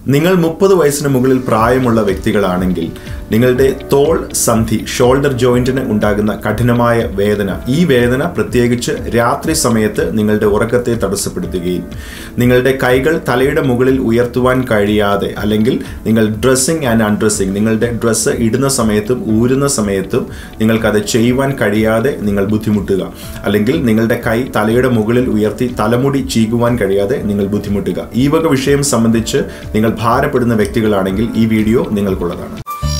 നിങ്ങൾ മുപ്പത് വയസ്സിന് മുകളിൽ പ്രായമുള്ള വ്യക്തികളാണെങ്കിൽ നിങ്ങളുടെ തോൾ സന്ധി ഷോൾഡർ ജോയിന്റിന് ഉണ്ടാകുന്ന കഠിനമായ വേദന ഈ വേദന പ്രത്യേകിച്ച് രാത്രി സമയത്ത് നിങ്ങളുടെ ഉറക്കത്തെ തടസ്സപ്പെടുത്തുകയും നിങ്ങളുടെ കൈകൾ തലയുടെ മുകളിൽ ഉയർത്തുവാൻ കഴിയാതെ അല്ലെങ്കിൽ നിങ്ങൾ ഡ്രസ്സിങ് ആൻഡ് അൺഡ്രസ്സിങ് നിങ്ങളുടെ ഡ്രസ്സ് ഇടുന്ന സമയത്തും ഊരുന്ന സമയത്തും നിങ്ങൾക്കത് ചെയ്യുവാൻ കഴിയാതെ നിങ്ങൾ ബുദ്ധിമുട്ടുക അല്ലെങ്കിൽ നിങ്ങളുടെ കൈ തലയുടെ മുകളിൽ ഉയർത്തി തലമുടി ചീകുവാൻ കഴിയാതെ നിങ്ങൾ ബുദ്ധിമുട്ടുക ഈ വക വിഷയം സംബന്ധിച്ച് നിങ്ങൾ ഭാരപ്പെടുന്ന വ്യക്തികളാണെങ്കിൽ ഈ വീഡിയോ നിങ്ങൾക്കുള്ളതാണ്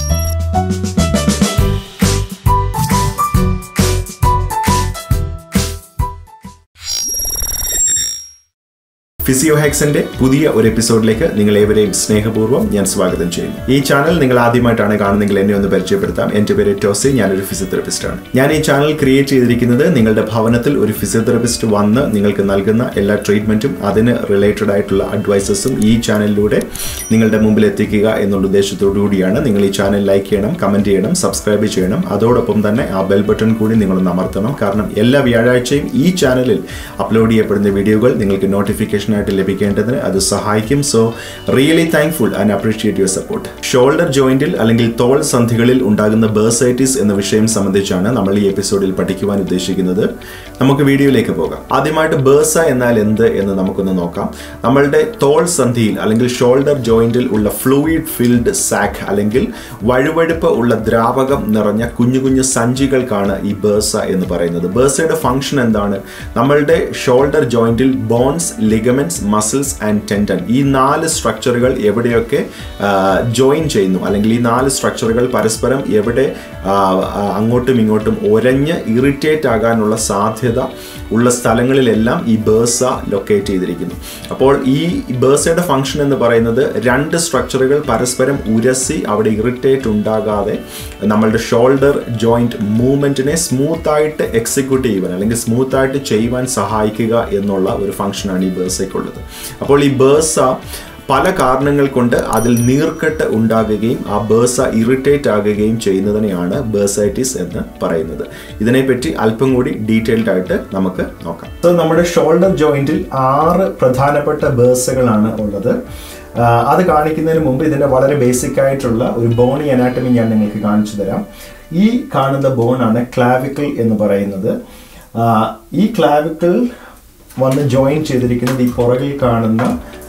ഫിസിയോ ഹാക്സിന്റെ പുതിയ ഒരു എപ്പിസോഡിലേക്ക് നിങ്ങൾ ഏവരെയും സ്നേഹപൂർവ്വം ഞാൻ സ്വാഗതം ചെയ്യുന്നു ഈ ചാനൽ നിങ്ങൾ ആദ്യമായിട്ടാണ് കാണുന്നതെങ്കിൽ എന്നെ ഒന്ന് പരിചയപ്പെടുത്താം എന്റെ പേര് ടോസി ഞാനൊരു ഫിസിയോതെറപ്പിസ്റ്റ് ആണ് ഞാൻ ഈ ചാനൽ ക്രിയേറ്റ് ചെയ്തിരിക്കുന്നത് നിങ്ങളുടെ ഭവനത്തിൽ ഒരു ഫിസിയോതെറപ്പിസ്റ്റ് വന്ന് നിങ്ങൾക്ക് നൽകുന്ന എല്ലാ ട്രീറ്റ്മെന്റും അതിന് റിലേറ്റഡ് ആയിട്ടുള്ള അഡ്വൈസസും ഈ ചാനലിലൂടെ നിങ്ങളുടെ മുമ്പിൽ എത്തിക്കുക എന്നുള്ള ഉദ്ദേശത്തോടു കൂടിയാണ് നിങ്ങൾ ഈ ചാനൽ ലൈക്ക് ചെയ്യണം കമന്റ് ചെയ്യണം സബ്സ്ക്രൈബ് ചെയ്യണം അതോടൊപ്പം തന്നെ ആ ബെൽ ബട്ടൺ കൂടി നിങ്ങളൊന്ന് അമർത്തണം കാരണം എല്ലാ വ്യാഴാഴ്ചയും ഈ ചാനലിൽ അപ്ലോഡ് ചെയ്യപ്പെടുന്ന വീഡിയോകൾ നിങ്ങൾക്ക് നോട്ടിഫിക്കേഷൻ ആയിട്ട് ലഭിക്കേണ്ടതിന് അത് സഹായിക്കും so really thankful and appreciate your support shoulder ജോയിന്റിൽ അല്ലെങ്കിൽ തോൾ സന്ധികളിൽ ഉണ്ടാകുന്ന ബേഴ്സൈറ്റിസ് എന്ന വിഷയം സംബന്ധിച്ചാണ് നമ്മൾ ഈ എപ്പിസോഡിൽ പഠിക്കുവാൻ ഉദ്ദേശിക്കുന്നത് നമുക്ക് വീഡിയോയിലേക്ക് പോകാം ആദ്യമായിട്ട് ബേഴ്സ എന്നാൽ എന്ത് എന്ന് നമുക്കൊന്ന് നോക്കാം നമ്മളുടെ തോൾ സന്ധിയിൽ അല്ലെങ്കിൽ ഷോൾഡർ ജോയിന്റിൽ ഉള്ള ഫ്ലൂയിഡ് ഫിൽഡ് സാക്ക് അല്ലെങ്കിൽ വഴുവഴുപ്പ് ഉള്ള ദ്രാവകം നിറഞ്ഞ കുഞ്ഞു കുഞ്ഞു സഞ്ചികൾക്കാണ് ഈ ബേഴ്സ എന്ന് പറയുന്നത് ബേഴ്സയുടെ ഫംഗ്ഷൻ എന്താണ് നമ്മളുടെ ഷോൾഡർ ജോയിന്റിൽ bones ligaments muscles and tendon ഈ നാല് സ്ട്രക്ചറുകൾ എവിടെയൊക്കെ ജോയിൻ ചെയ്യുന്നു അല്ലെങ്കിൽ ഈ നാല് സ്ട്രക്ചറുകൾ പരസ്പരം എവിടെ ആ, ആ, അങ്ങോട്ടും ഇങ്ങോട്ടും ഒരഞ്ഞ് ഇറിറ്റേറ്റ് ആകാനുള്ള സാധ്യത ഉള്ള സ്ഥലങ്ങളിലെല്ലാം ഈ ബേഴ്സ ലൊക്കേറ്റ് ചെയ്തിരിക്കുന്നു അപ്പോൾ ഈ ബേഴ്സയുടെ ഫംഗ്ഷൻ എന്ന് പറയുന്നത് രണ്ട് സ്ട്രക്ചറുകൾ പരസ്പരം ഉരസി അവിടെ ഇറിറ്റേറ്റ് ഉണ്ടാകാതെ നമ്മളുടെ ഷോൾഡർ ജോയിന്റ് മൂവ്മെന്റിനെ സ്മൂത്ത് ആയിട്ട് എക്സിക്യൂട്ട് ചെയ്യുവാൻ അല്ലെങ്കിൽ സ്മൂത്ത് ആയിട്ട് ചെയ്യുവാൻ സഹായിക്കുക എന്നുള്ള ഒരു ഫംഗ്ഷനാണ് ഈ ബേഴ്സയ്ക്കുള്ളത് അപ്പോൾ ഈ ബേഴ്സ പല കാരണങ്ങൾ കൊണ്ട് അതിൽ നീർക്കെട്ട് ഉണ്ടാകുകയും ആ ബേഴ്സ ഇറിറ്റേറ്റ് ആകുകയും ചെയ്യുന്നതിനെയാണ് ബേഴ്സൈറ്റിസ് എന്ന് പറയുന്നത് ഇതിനെപ്പറ്റി അല്പം കൂടി ഡീറ്റെയിൽഡ് ആയിട്ട് നമുക്ക് നോക്കാം സോ നമ്മുടെ ഷോൾഡർ ജോയിന്റിൽ ആറ് പ്രധാനപ്പെട്ട ബേഴ്സകളാണ് ഉള്ളത് ആ, അത് കാണിക്കുന്നതിന് മുമ്പ് ഇതിന്റെ വളരെ ബേസിക് ആയിട്ടുള്ള ഒരു ബോണി അനാട്ടമി ഞാൻ നിങ്ങൾക്ക് കാണിച്ചു തരാം ഈ കാണുന്ന ബോണാണ് ക്ലാവിക്കിൾ എന്ന് പറയുന്നത് ആ, ഈ ക്ലാവിക്കിൾ വന്ന് ജോയിൻ ചെയ്തിരിക്കുന്നത് ഈ പുറകിൽ കാണുന്ന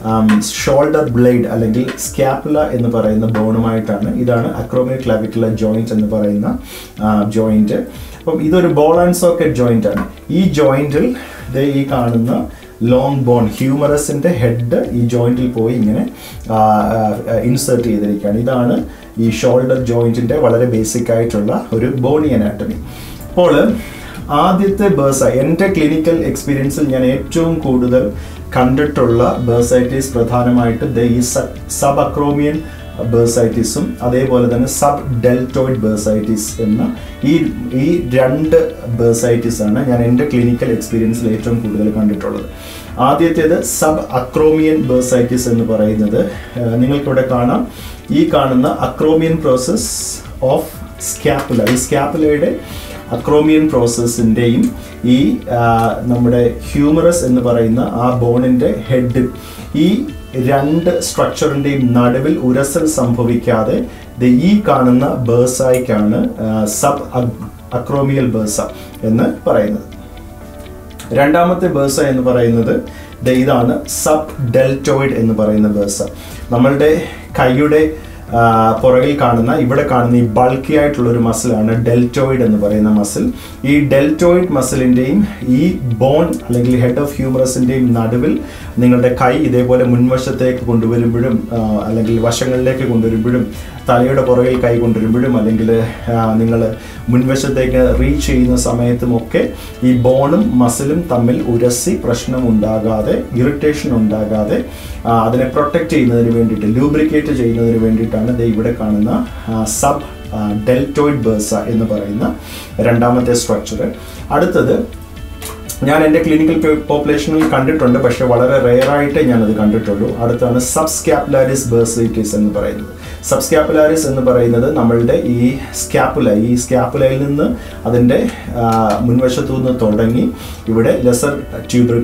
ഷോൾഡർ ബ്ലേഡ് അല്ലെങ്കിൽ സ്കാപ്പുല എന്ന് പറയുന്ന ബോണുമായിട്ടാണ് ഇതാണ് അക്രോമിക് ക്ലാവിക്കുലർ ജോയിന്റ് എന്ന് പറയുന്ന ജോയിന്റ് അപ്പം ഇതൊരു ബോൾ ആൻഡ് സോക്കറ്റ് ജോയിന്റ് ആണ് ഈ ജോയിന്റിൽ ഈ കാണുന്ന ലോങ് ബോൺ ഹ്യൂമറസിന്റെ ഹെഡ് ഈ ജോയിന്റിൽ പോയി ഇങ്ങനെ ഇൻസേർട്ട് ചെയ്തിരിക്കുകയാണ് ഇതാണ് ഈ ഷോൾഡർ ജോയിന്റിന്റെ വളരെ ബേസിക് ആയിട്ടുള്ള ഒരു ബോണി അനാട്ടമി അപ്പോൾ ആദ്യത്തെ ബേഴ്സ എൻ്റെ ക്ലിനിക്കൽ എക്സ്പീരിയൻസിൽ ഞാൻ ഏറ്റവും കൂടുതൽ കണ്ടിട്ടുള്ള ബേഴ്സൈറ്റീസ് പ്രധാനമായിട്ട് ദ ഈ സബ് അക്രോമിയൻ ബേഴ്സൈറ്റിസും അതേപോലെ തന്നെ സബ് ഡെൽറ്റോയിഡ് ബേഴ്സൈറ്റിസ് എന്ന ഈ ഈ രണ്ട് ബേഴ്സൈറ്റിസ് ആണ് ഞാൻ എൻ്റെ ക്ലിനിക്കൽ എക്സ്പീരിയൻസിൽ ഏറ്റവും കൂടുതൽ കണ്ടിട്ടുള്ളത് ആദ്യത്തേത് സബ് അക്രോമിയൻ ബേഴ്സൈറ്റിസ് എന്ന് പറയുന്നത് ഏഹ്, നിങ്ങൾക്കിവിടെ കാണാം ഈ കാണുന്ന അക്രോമിയൻ പ്രോസസ് ഓഫ് സ്കാപ്പുല ഈ സ്കാപ്പുലയുടെ അക്രോമിയൻ പ്രോസസ്സിൻ്റെയും ഈ ആ, നമ്മുടെ ഹ്യൂമറസ് എന്ന് പറയുന്ന ആ ബോണിൻ്റെ ഹെഡ് ഈ രണ്ട് സ്ട്രക്ചറിൻ്റെയും നടുവിൽ ഉരസൽ സംഭവിക്കാതെ ദേ ഈ കാണുന്ന ബേഴ്സായിക്കാണ് സബ് അക്രോമിയൽ ബേഴ്സ എന്ന് പറയുന്നത് രണ്ടാമത്തെ ബേഴ്സ എന്ന് പറയുന്നത് ദേ ഇതാണ് സബ് ഡെൽറ്റോയിഡ് എന്ന് പറയുന്ന ബേഴ്സ നമ്മളുടെ കൈയുടെ ആ, പുറകിൽ കാണുന്ന ഇവിടെ കാണുന്ന ഈ ബൾക്കി ആയിട്ടുള്ള ഒരു മസിലാണ് ഡെൽറ്റോയിഡ് എന്ന് പറയുന്ന മസിൽ ഈ ഡെൽറ്റോയിഡ് മസിലിൻ്റെയും ഈ ബോൺ അല്ലെങ്കിൽ ഹെഡ് ഓഫ് ഹ്യൂമറസിൻ്റെയും നടുവിൽ നിങ്ങളുടെ കൈ ഇതേപോലെ മുൻവശത്തേക്ക് കൊണ്ടുവരുമ്പോഴും ആ, അല്ലെങ്കിൽ വശങ്ങളിലേക്ക് കൊണ്ടുവരുമ്പോഴും തലയുടെ പുറകിൽ കൈ കൊണ്ടുവരുമ്പോഴും അല്ലെങ്കിൽ നിങ്ങൾ മുൻവശത്തേക്ക് റീച്ച് ചെയ്യുന്ന സമയത്തും ഒക്കെ ഈ ബോണും മസിലും തമ്മിൽ ഉരസി പ്രശ്നം ഉണ്ടാകാതെ ഇറിറ്റേഷൻ ഉണ്ടാകാതെ ആ, അതിനെ പ്രൊട്ടക്റ്റ് ചെയ്യുന്നതിന് വേണ്ടിയിട്ട് ലൂബ്രിക്കേറ്റ് ചെയ്യുന്നതിന് വേണ്ടിയിട്ടാണ് ദേ ഇവിടെ കാണുന്ന സബ് ഡെൽറ്റോയിഡ് ബേഴ്സ എന്ന് പറയുന്ന രണ്ടാമത്തെ സ്ട്രക്ചർ അടുത്തത് ഞാൻ എൻ്റെ ക്ലിനിക്കൽ പോപ്പുലേഷനിൽ കണ്ടിട്ടുണ്ട് പക്ഷെ വളരെ റെയർ ആയിട്ടേ ഞാനത് കണ്ടിട്ടുള്ളൂ അടുത്താണ് സബ്സ്കാപ്പുലാരിസ് ബേഴ്സൈറ്റിസ് എന്ന് പറയുന്നത് സബ്സ്കാപ്പുലാരിസ് എന്ന് പറയുന്നത് നമ്മളുടെ ഈ സ്കാപ്പുല ഈ സ്കാപ്പുലയിൽ നിന്ന് അതിൻ്റെ മുൻവശത്തു നിന്ന് തുടങ്ങി ഇവിടെ ലെസർ ട്യൂബിക്കിൾ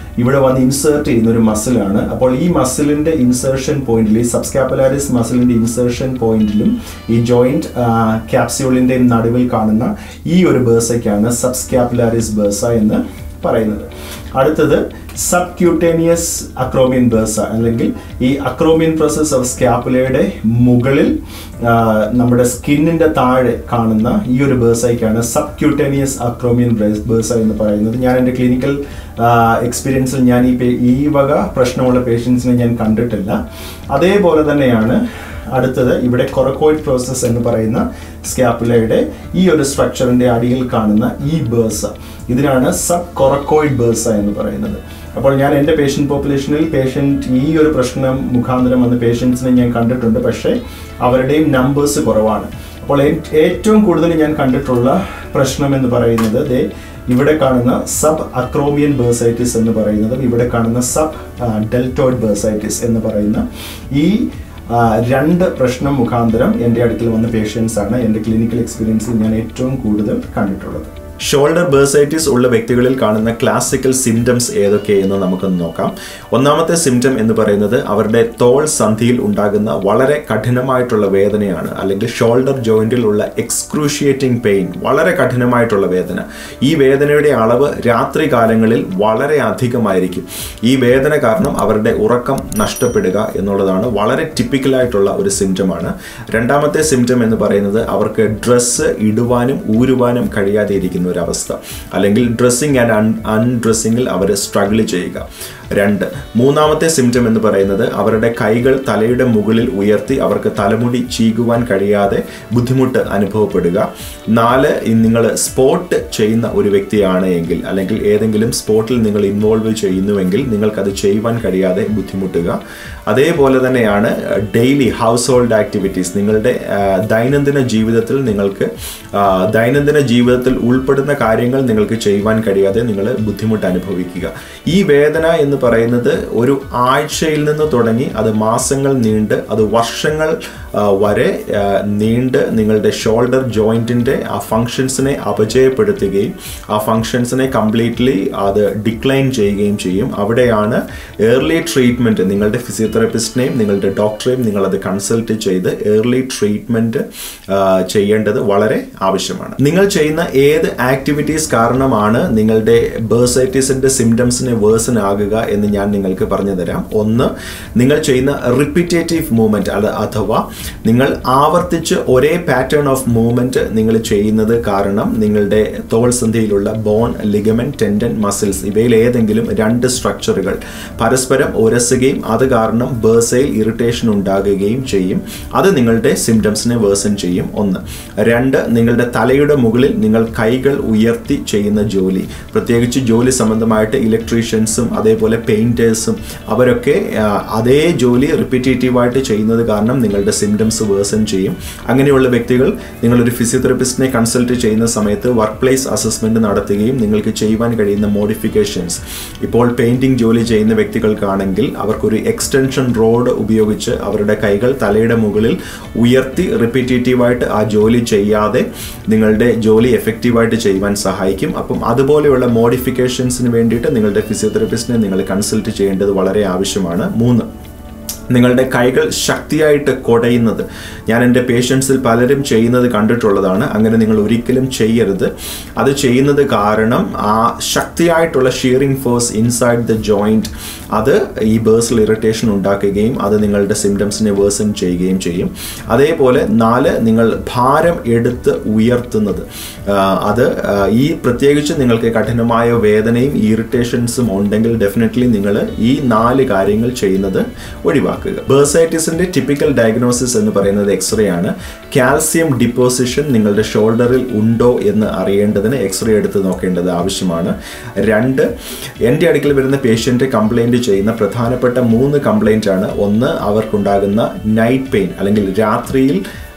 ഇവിടെ വന്ന് ഇൻസേർട്ട് ചെയ്യുന്ന ഒരു മസിലാണ് അപ്പോൾ ഈ മസിലിന്റെ ഇൻസേർഷൻ പോയിന്റിൽ ഈ സബ്സ്കാപ്പുലാരിസ് മസിലിന്റെ ഇൻസേർഷൻ പോയിന്റിലും ഈ ജോയിന്റ് ക്യാപ്സ്യൂളിന്റെ നടുവിൽ കാണുന്ന ഈ ഒരു ബേഴ്സയ്ക്കാണ് സബ്സ്കാപ്പുലാരിസ് ബേഴ്സ എന്ന് പറയുന്നത് അടുത്തത് സബ് ക്യൂട്ടേനിയസ് അക്രോമിയൻ ബേഴ്സ അല്ലെങ്കിൽ ഈ അക്രോമിയൻ പ്രോസസ് ഓഫ് സ്കാപ്പുലയുടെ മുകളിൽ ആ, നമ്മുടെ സ്കിന്നിന്റെ താഴെ കാണുന്ന ഈ ഒരു ബേഴ്സയ്ക്കാണ് സബ് ക്യൂട്ടേനിയസ് അക്രോമിയൻ ബേഴ്സ എന്ന് പറയുന്നത് ഞാൻ എൻ്റെ ക്ലിനിക്കൽ എക്സ്പീരിയൻസിൽ ഞാൻ ഈ പേ- ഈ വക പ്രശ്നമുള്ള പേഷ്യൻസിനെ ഞാൻ കണ്ടിട്ടില്ല അതേപോലെ തന്നെയാണ് അടുത്തത് ഇവിടെ കൊറക്കോയിഡ് പ്രോസസ് എന്ന് പറയുന്ന സ്കാപ്പുലയുടെ ഈ ഒരു സ്ട്രക്ചറിന്റെ അടിയിൽ കാണുന്ന ഈ ബേഴ്സ ഇതിനാണ് സബ് കൊറക്കോയിഡ് ബേഴ്സ എന്ന് പറയുന്നത് അപ്പോൾ ഞാൻ എൻ്റെ പേഷ്യൻ്റ് പോപ്പുലേഷനിൽ പേഷ്യൻ്റ് ഈ ഒരു പ്രശ്നം മുഖാന്തരം വന്ന പേഷ്യൻസിനെ ഞാൻ കണ്ടിട്ടുണ്ട് പക്ഷേ അവരുടെയും നമ്പേഴ്സ് കുറവാണ് അപ്പോൾ ഏ- ഏറ്റവും കൂടുതൽ ഞാൻ കണ്ടിട്ടുള്ള പ്രശ്നം എന്ന് പറയുന്നത് ദേ ഇവിടെ കാണുന്ന സബ് അക്രോമിയൻ ബേഴ്സൈറ്റിസ് എന്ന് പറയുന്നതും ഇവിടെ കാണുന്ന സബ് ഡെൽറ്റോയിഡ് ബേഴ്സൈറ്റിസ് എന്ന് പറയുന്ന ഈ ആ, രണ്ട് പ്രശ്നം മുഖാന്തരം എൻ്റെ അടുക്കൽ വന്ന പേഷ്യൻസ് ആണ് എൻ്റെ ക്ലിനിക്കൽ എക്സ്പീരിയൻസിൽ ഞാൻ ഏറ്റവും കൂടുതൽ കണ്ടിട്ടുള്ളത് ഷോൾഡർ ബേഴ്സൈറ്റിസ് ഉള്ള വ്യക്തികളിൽ കാണുന്ന ക്ലാസിക്കൽ സിംറ്റംസ് ഏതൊക്കെയെന്ന് നമുക്കൊന്ന് നോക്കാം ഒന്നാമത്തെ സിംറ്റം എന്ന് പറയുന്നത് അവരുടെ തോൾ സന്ധിയിൽ ഉണ്ടാകുന്ന വളരെ കഠിനമായിട്ടുള്ള വേദനയാണ് അല്ലെങ്കിൽ ഷോൾഡർ ജോയിന്റിൽ ഉള്ള എക്സ്ക്രൂഷിയേറ്റിംഗ് പെയിൻ വളരെ കഠിനമായിട്ടുള്ള വേദന ഈ വേദനയുടെ അളവ് രാത്രി കാലങ്ങളിൽ വളരെ അധികമായിരിക്കും ഈ വേദന കാരണം അവരുടെ ഉറക്കം നഷ്ടപ്പെടുക എന്നുള്ളതാണ് വളരെ ടിപ്പിക്കലായിട്ടുള്ള ഒരു സിംറ്റമാണ് രണ്ടാമത്തെ സിംറ്റം എന്ന് പറയുന്നത് അവർക്ക് ഡ്രസ്സ് ഇടുവാനും ഊരുവാനും കഴിയാതെ ഇരിക്കുന്ന ഒരു അവസ്ഥ അല്ലെങ്കിൽ ഡ്രസ്സിങ് ആൻഡ് അൺ അൺഡ്രസ്സിങ്ങിൽ അവർ സ്ട്രഗിൾ ചെയ്യുക രണ്ട് മൂന്നാമത്തെ സിംറ്റം എന്ന് പറയുന്നത് അവരുടെ കൈകൾ തലയുടെ മുകളിൽ ഉയർത്തി അവർക്ക് തലമുടി ചീകുവാൻ കഴിയാതെ ബുദ്ധിമുട്ട് അനുഭവപ്പെടുക നാല് നിങ്ങൾ സ്പോർട്ട് ചെയ്യുന്ന ഒരു വ്യക്തിയാണ് എങ്കിൽ അല്ലെങ്കിൽ ഏതെങ്കിലും സ്പോർട്ടിൽ നിങ്ങൾ ഇൻവോൾവ് ചെയ്യുന്നുവെങ്കിൽ നിങ്ങൾക്കത് ചെയ്യുവാൻ കഴിയാതെ ബുദ്ധിമുട്ടുക അതേപോലെ തന്നെയാണ് ഡെയിലി ഹൗസ് ഹോൾഡ് ആക്ടിവിറ്റീസ് നിങ്ങളുടെ ആ, ദൈനംദിന ജീവിതത്തിൽ നിങ്ങൾക്ക് ആ, ദൈനംദിന ജീവിതത്തിൽ ഉൾപ്പെടുന്ന കാര്യങ്ങൾ നിങ്ങൾക്ക് ചെയ്യുവാൻ കഴിയാതെ നിങ്ങൾ ബുദ്ധിമുട്ട് അനുഭവിക്കുക ഈ വേദന എന്ന് പറയുന്നത് ഒരു ആഴ്ചയിൽ നിന്ന് തുടങ്ങി അത് മാസങ്ങൾ നീണ്ട് അത് വർഷങ്ങൾ ആ, വരെ ആ, നീണ്ട് നിങ്ങളുടെ ഷോൾഡർ ജോയിൻറ്റിൻ്റെ ആ ഫങ്ഷൻസിനെ അപജയപ്പെടുത്തുകയും ആ ഫങ്ഷൻസിനെ കംപ്ലീറ്റ്ലി അത് ഡിക്ലൈൻ ചെയ്യുകയും ചെയ്യും അവിടെയാണ് ഏർലി ട്രീറ്റ്മെൻറ്റ് നിങ്ങളുടെ ഫിസിയോതെറാപ്പിസ്റ്റിനെയും നിങ്ങളുടെ ഡോക്ടറെയും നിങ്ങളത് കൺസൾട്ട് ചെയ്ത് ഏർലി ട്രീറ്റ്മെൻറ്റ് ചെയ്യേണ്ടത് വളരെ ആവശ്യമാണ് നിങ്ങൾ ചെയ്യുന്ന ഏത് ആക്ടിവിറ്റീസ് കാരണമാണ് നിങ്ങളുടെ ബേഴ്സൈറ്റിസിൻ്റെ സിംറ്റംസിനെ വേഴ്സൺ ആകുക എന്ന് ഞാൻ നിങ്ങൾക്ക് പറഞ്ഞു തരാം ഒന്ന് നിങ്ങൾ ചെയ്യുന്ന റിപ്പീറ്റേറ്റീവ് മൂവ്മെൻറ്റ് അത് അഥവാ നിങ്ങൾ ആവർത്തിച്ച് ഒരേ പാറ്റേൺ ഓഫ് മൂവ്മെൻറ്റ് നിങ്ങൾ ചെയ്യുന്നത് കാരണം നിങ്ങളുടെ തോൾ സന്ധിയിലുള്ള ബോൺ ലിഗമെന്റ് ടെൻഡൻ മസിൽസ് ഇവയിൽ ഏതെങ്കിലും രണ്ട് സ്ട്രക്ചറുകൾ പരസ്പരം ഉരസുകയും അത് കാരണം ബേഴ്സയിൽ ഇറിറ്റേഷൻ ഉണ്ടാകുകയും ചെയ്യും അത് നിങ്ങളുടെ സിംറ്റംസിനെ വേഴ്സൺ ചെയ്യും ഒന്ന് രണ്ട് നിങ്ങളുടെ തലയുടെ മുകളിൽ നിങ്ങൾ കൈകൾ ഉയർത്തി ചെയ്യുന്ന ജോലി പ്രത്യേകിച്ച് ജോലി സംബന്ധമായിട്ട് ഇലക്ട്രീഷ്യൻസും അതേപോലെ പെയിൻറ്റേഴ്സും അവരൊക്കെ ആ, അതേ ജോലി റിപ്പീറ്റേറ്റീവായിട്ട് ചെയ്യുന്നത് കാരണം നിങ്ങളുടെ സിംറ്റംസ് വേഴ്സൺ ചെയ്യും അങ്ങനെയുള്ള വ്യക്തികൾ നിങ്ങളൊരു ഫിസിയോതെറപ്പിസ്റ്റിനെ കൺസൾട്ട് ചെയ്യുന്ന സമയത്ത് വർക്ക് പ്ലേസ് അസസ്മെൻറ്റ് നടത്തുകയും നിങ്ങൾക്ക് ചെയ്യുവാൻ കഴിയുന്ന മോഡിഫിക്കേഷൻസ് ഇപ്പോൾ പെയിൻറ്റിംഗ് ജോലി ചെയ്യുന്ന വ്യക്തികൾക്കാണെങ്കിൽ അവർക്കൊരു എക്സ്റ്റൻഷൻ റോഡ് ഉപയോഗിച്ച് അവരുടെ കൈകൾ തലയുടെ മുകളിൽ ഉയർത്തി റിപ്പീറ്റേറ്റീവായിട്ട് ആ ജോലി ചെയ്യാതെ നിങ്ങളുടെ ജോലി എഫക്റ്റീവായിട്ട് ചെയ്യുവാൻ സഹായിക്കും അപ്പം അതുപോലെയുള്ള മോഡിഫിക്കേഷൻസിന് വേണ്ടിയിട്ട് നിങ്ങളുടെ ഫിസിയോതെറപ്പിസ്റ്റിനെ നിങ്ങൾ കൺസൾട്ട് ചെയ്യേണ്ടത് വളരെ ആവശ്യമാണ് മൂന്ന് നിങ്ങളുടെ കൈകൾ ശക്തിയായിട്ട് കുടയുന്നത് ഞാൻ എൻ്റെ പേഷ്യൻസിൽ പലരും ചെയ്യുന്നത് കണ്ടിട്ടുള്ളതാണ് അങ്ങനെ നിങ്ങൾ ഒരിക്കലും ചെയ്യരുത് അത് ചെയ്യുന്നത് കാരണം ആ ശക്തിയായിട്ടുള്ള shearing force inside the joint അത് ഈ ബേഴ്സൽ ഇറിറ്റേഷൻ ഉണ്ടാക്കുകയും അത് നിങ്ങളുടെ സിംറ്റംസിനെ വേഴ്സൺ ചെയ്യുകയും ചെയ്യും അതേപോലെ നാല് നിങ്ങൾ ഭാരം എടുത്ത് ഉയർത്തുന്നത് ആ, അത് ആ, ഈ പ്രത്യേകിച്ച് നിങ്ങൾക്ക് കഠിനമായ വേദനയും ഇറിറ്റേഷൻസും ഉണ്ടെങ്കിൽ ഡെഫിനറ്റ്ലി നിങ്ങൾ ഈ നാല് കാര്യങ്ങൾ ചെയ്യുന്നത് ഒഴിവാക്കുക ബേഴ്സൈറ്റിസിന്റെ ടിപ്പിക്കൽ ഡയഗ്നോസിസ് എന്ന് പറയുന്നത് എക്സ്റേ ആണ് കാൽസ്യം ഡിപ്പോസിഷൻ നിങ്ങളുടെ ഷോൾഡറിൽ ഉണ്ടോ എന്ന് അറിയേണ്ടതിന് എക്സ്റേ എടുത്ത് നോക്കേണ്ടത് ആവശ്യമാണ് രണ്ട് എൻ്റെ അടുക്കൽ വരുന്ന പേഷ്യൻ്റ് കംപ്ലൈൻറ്റ് ചെയ്യുന്ന പ്രധാനപ്പെട്ട മൂന്ന് കംപ്ലൈൻ്റ് ആണ് ഒന്ന് അവർക്കുണ്ടാകുന്ന നൈറ്റ് പെയിൻ അല്ലെങ്കിൽ രാത്രിയിൽ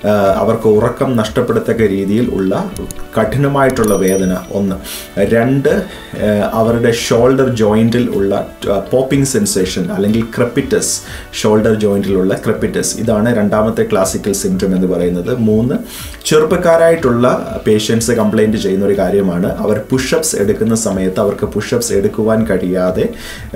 അവർക്ക് ഉറക്കം നഷ്ടപ്പെടത്തക്ക രീതിയിൽ ഉള്ള കഠിനമായിട്ടുള്ള വേദന ഒന്ന് രണ്ട് അവരുടെ ഷോൾഡർ ജോയിൻറ്റിൽ ഉള്ള പോപ്പിംഗ് സെൻസേഷൻ അല്ലെങ്കിൽ ക്രെപ്പിറ്റസ് ഷോൾഡർ ജോയിൻറ്റിലുള്ള ക്രെപ്പിറ്റസ് ഇതാണ് രണ്ടാമത്തെ ക്ലാസിക്കൽ സിംറ്റം എന്ന് പറയുന്നത് മൂന്ന് ചെറുപ്പക്കാരായിട്ടുള്ള പേഷ്യൻസ് കംപ്ലൈൻറ്റ് ചെയ്യുന്ന ഒരു കാര്യമാണ് അവർ പുഷപ്സ് എടുക്കുന്ന സമയത്ത് അവർക്ക് പുഷപ്സ് എടുക്കുവാൻ കഴിയാതെ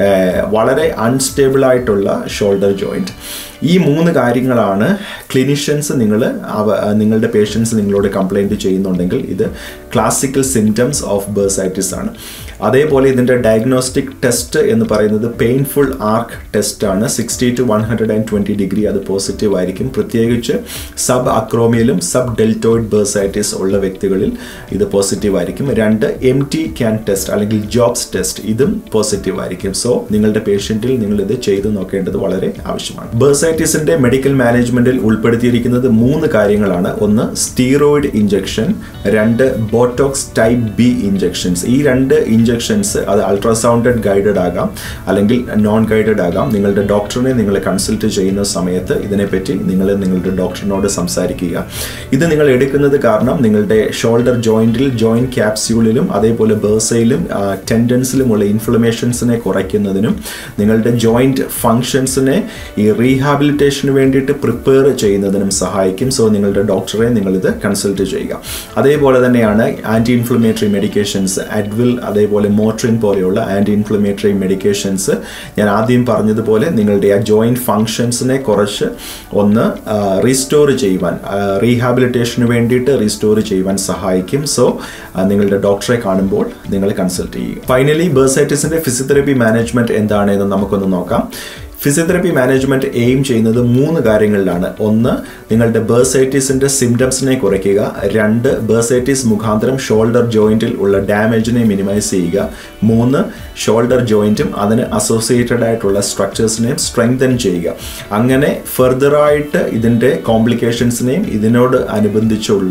വളരെ അൺസ്റ്റേബിൾ ആയിട്ടുള്ള ഷോൾഡർ ജോയിൻറ്റ് ഈ മൂന്ന് കാര്യങ്ങളാണ് ക്ലിനിഷ്യൻസ് നിങ്ങൾ അവ നിങ്ങളുടെ പേഷ്യൻസ് നിങ്ങളോട് കംപ്ലൈൻറ്റ് ചെയ്യുന്നുണ്ടെങ്കിൽ ഇത് ക്ലാസിക്കൽ സിംറ്റംസ് ഓഫ് ബേഴ്സൈറ്റിസ് ആണ് അതേപോലെ ഇതിൻ്റെ ഡയഗ്നോസ്റ്റിക് ടെസ്റ്റ് എന്ന് പറയുന്നത് പെയിൻഫുൾ ആർക്ക് ടെസ്റ്റ് ആണ് sixty to one hundred and twenty degree അത് പോസിറ്റീവ് ആയിരിക്കും പ്രത്യേകിച്ച് സബ് അക്രോമിയലും സബ് ഡെൽറ്റോയിഡ് ബേഴ്സൈറ്റിസ് ഉള്ള വ്യക്തികളിൽ ഇത് പോസിറ്റീവ് ആയിരിക്കും രണ്ട് എം ടി ക്യാൻ ടെസ്റ്റ് അല്ലെങ്കിൽ ജോബ്സ് ടെസ്റ്റ് ഇതും പോസിറ്റീവ് ആയിരിക്കും സോ നിങ്ങളുടെ പേഷ്യൻറ്റിൽ നിങ്ങൾ ഇത് ചെയ്തു നോക്കേണ്ടത് വളരെ ആവശ്യമാണ് ബേഴ്സൈറ്റിസിന്റെ മെഡിക്കൽ മാനേജ്മെന്റിൽ ഉൾപ്പെടുത്തിയിരിക്കുന്നത് മൂന്ന് കാര്യങ്ങളാണ് ഒന്ന് സ്റ്റീറോയിഡ് ഇഞ്ചക്ഷൻ രണ്ട് ബോട്ടോക്സ് ടൈപ്പ് ബി ഇഞ്ചക്ഷൻസ് ഈ രണ്ട് ഇഞ്ചക്ഷൻസ് അത് അൾട്രാസൗണ്ടഡ് ഗൈഡഡ് ആകാം അല്ലെങ്കിൽ നോൺ ഗൈഡഡ് ആകാം നിങ്ങളുടെ ഡോക്ടറിനെ നിങ്ങൾ കൺസൾട്ട് ചെയ്യുന്ന സമയത്ത് ഇതിനെപ്പറ്റി നിങ്ങൾ നിങ്ങളുടെ ഡോക്ടറിനോട് സംസാരിക്കുക ഇത് നിങ്ങൾ എടുക്കുന്നത് കാരണം നിങ്ങളുടെ ഷോൾഡർ ജോയിന്റിൽ ജോയിന്റ് ക്യാപ്സ്യൂളിലും അതേപോലെ ബേഴ്സയിലും ടെൻഡൻസിലുമുള്ള ഇൻഫ്ലമേഷൻസിനെ കുറയ്ക്കുന്നതിനും നിങ്ങളുടെ ജോയിന്റ് ഫങ്ഷൻസിനെ ഈ റീഹാബിലിറ്റേഷന് വേണ്ടിയിട്ട് പ്രിപ്പയർ ചെയ്യുന്നതിനും സഹായിക്കും സോ നിങ്ങളുടെ ഡോക്ടറെ നിങ്ങളിത് കൺസൾട്ട് ചെയ്യുക അതേപോലെ തന്നെയാണ് ആൻറ്റി ഇൻഫ്ലമേറ്ററി മെഡിക്കേഷൻസ് അഡ്വിൽ അതേപോലെ മോട്രിൻ പോലെയുള്ള ആൻറ്റി ഇൻഫ്ലമേറ്ററി മെഡിക്കേഷൻസ് ഞാൻ ആദ്യം പറഞ്ഞതുപോലെ നിങ്ങളുടെ ആ ജോയിൻറ്റ് ഫങ്ഷൻസിനെ കുറച്ച് ഒന്ന് റീസ്റ്റോർ ചെയ്യുവാൻ റീഹാബിലിറ്റേഷന് വേണ്ടിയിട്ട് റീസ്റ്റോർ ചെയ്യുവാൻ സഹായിക്കും സോ നിങ്ങളുടെ ഡോക്ടറെ കാണുമ്പോൾ നിങ്ങൾ കൺസൾട്ട് ചെയ്യുക ഫൈനലി ബേഴ്സൈറ്റിസിൻ്റെ ഫിസിയോതെറപ്പി മാനേജ്മെൻറ്റ് എന്താണ് എന്ന് നമുക്കൊന്ന് നോക്കാം ഫിസിയോതെറപ്പി മാനേജ്മെന്റ് എയിം ചെയ്യുന്നത് മൂന്ന് കാര്യങ്ങളിലാണ് ഒന്ന് നിങ്ങളുടെ ബേഴ്സൈറ്റിസിന്റെ സിംറ്റംസിനെ കുറയ്ക്കുക രണ്ട് ബേഴ്സൈറ്റിസ് മുഖാന്തരം ഷോൾഡർ ജോയിന്റിൽ ഉള്ള ഡാമേജിനെ മിനിമൈസ് ചെയ്യുക മൂന്ന് ഷോൾഡർ ജോയിന്റും അതിന് അസോസിയേറ്റഡ് ആയിട്ടുള്ള സ്ട്രക്ചേഴ്സിനെയും സ്ട്രെങ്തൻ ചെയ്യുക അങ്ങനെ ഫെർദറായിട്ട് ഇതിൻ്റെ കോംപ്ലിക്കേഷൻസിനെയും ഇതിനോട് അനുബന്ധിച്ചുള്ള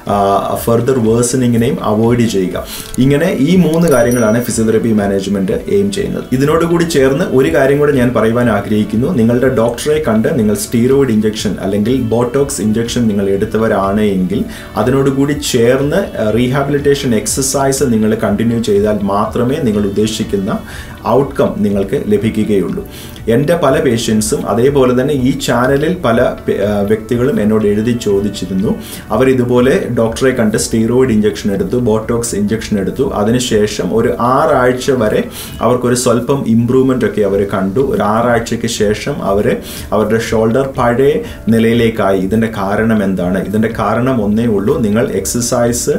ഫെർദർ വേഴ്സണിങ്ങിനെയും അവോയ്ഡ് ചെയ്യുക ഇങ്ങനെ ഈ മൂന്ന് കാര്യങ്ങളാണ് ഫിസിയോതെറപ്പി മാനേജ്മെന്റ് എയിം ചെയ്യുന്നത് ഇതിനോടുകൂടി ചേർന്ന് ഒരു കാര്യം കൂടെ ഞാൻ പറയുവാൻ ആഗ്രഹിക്കുന്നു നിങ്ങളുടെ ഡോക്ടറെ കണ്ട് നിങ്ങൾ സ്റ്റീറോയിഡ് ഇഞ്ചക്ഷൻ അല്ലെങ്കിൽ ബോട്ടോക്സ് ഇഞ്ചക്ഷൻ നിങ്ങൾ എടുത്തവരാണ് എങ്കിൽ അതിനോടുകൂടി ചേർന്ന് റീഹാബിലിറ്റേഷൻ എക്സസൈസ് നിങ്ങൾ കണ്ടിന്യൂ ചെയ്താൽ മാത്രമേ നിങ്ങൾ ഉദ്ദേശിക്കുന്ന ഔട്ട്കം നിങ്ങൾക്ക് ലഭിക്കുകയുള്ളൂ എൻ്റെ പല പേഷ്യൻസും അതേപോലെ തന്നെ ഈ ചാനലിൽ പല വ്യക്തികളും എന്നോട് എഴുതി ചോദിച്ചിരുന്നു അവർ ഇതുപോലെ ഡോക്ടറെ കണ്ട് സ്റ്റീറോയിഡ് ഇഞ്ചക്ഷൻ എടുത്തു ബോട്ടോക്സ് ഇഞ്ചക്ഷൻ എടുത്തു അതിനുശേഷം ഒരു ആറാഴ്ച വരെ അവർക്കൊരു സ്വല്പം ഇമ്പ്രൂവ്മെൻ്റ് ഒക്കെ അവർ കണ്ടു ഒരു ആറാഴ്ചയ്ക്ക് ശേഷം അവർ അവരുടെ ഷോൾഡർ പഴയ നിലയിലേക്കായി ഇതിൻ്റെ കാരണം എന്താണ് ഇതിൻ്റെ കാരണം ഒന്നേ ഉള്ളൂ നിങ്ങൾ എക്സസൈസ്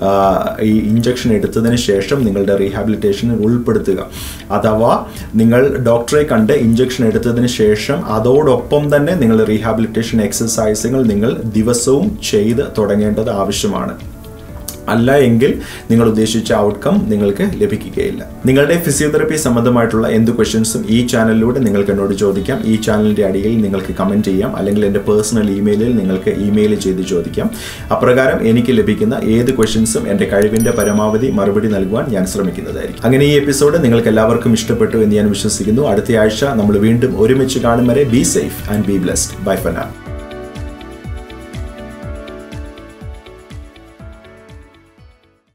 ഈ ഇഞ്ചക്ഷൻ എടുത്തതിന് ശേഷം നിങ്ങളുടെ റീഹാബിലിറ്റേഷനിൽ ഉൾപ്പെടുത്തുക അഥവാ നിങ്ങൾ ഡോക്ടറെ കണ്ട് ഇഞ്ചക്ഷൻ എടുത്തതിന് ശേഷം അതോടൊപ്പം തന്നെ നിങ്ങൾ റീഹാബിലിറ്റേഷൻ എക്സസൈസുകൾ നിങ്ങൾ ദിവസവും ചെയ്ത് തുടങ്ങേണ്ടത് ആവശ്യമാണ് അല്ല എങ്കിൽ നിങ്ങൾ ഉദ്ദേശിച്ച ഔട്ട്കം നിങ്ങൾക്ക് ലഭിക്കുകയില്ല നിങ്ങളുടെ ഫിസിയോതെറപ്പി സംബന്ധമായിട്ടുള്ള എന്ത് ക്വസ്റ്റ്യൻസും ഈ ചാനലിലൂടെ നിങ്ങൾക്ക് എന്നോട് ചോദിക്കാം ഈ ചാനലിൻ്റെ അടിയിൽ നിങ്ങൾക്ക് കമൻറ്റ് ചെയ്യാം അല്ലെങ്കിൽ എൻ്റെ പേഴ്സണൽ ഇമെയിലിൽ നിങ്ങൾക്ക് ഇമെയിൽ ചെയ്ത് ചോദിക്കാം അപ്രകാരം എനിക്ക് ലഭിക്കുന്ന ഏത് ക്വസ്റ്റ്യൻസും എൻ്റെ കഴിവിൻ്റെ പരമാവധി മറുപടി നൽകുവാൻ ഞാൻ ശ്രമിക്കുന്നതായിരിക്കും അങ്ങനെ ഈ എപ്പിസോഡ് നിങ്ങൾക്ക് എല്ലാവർക്കും ഇഷ്ടപ്പെട്ടു എന്ന് ഞാൻ വിശ്വസിക്കുന്നു അടുത്ത ആഴ്ച നമ്മൾ വീണ്ടും ഒരുമിച്ച് കാണും വരെ be safe and be blessed bye ഫനാ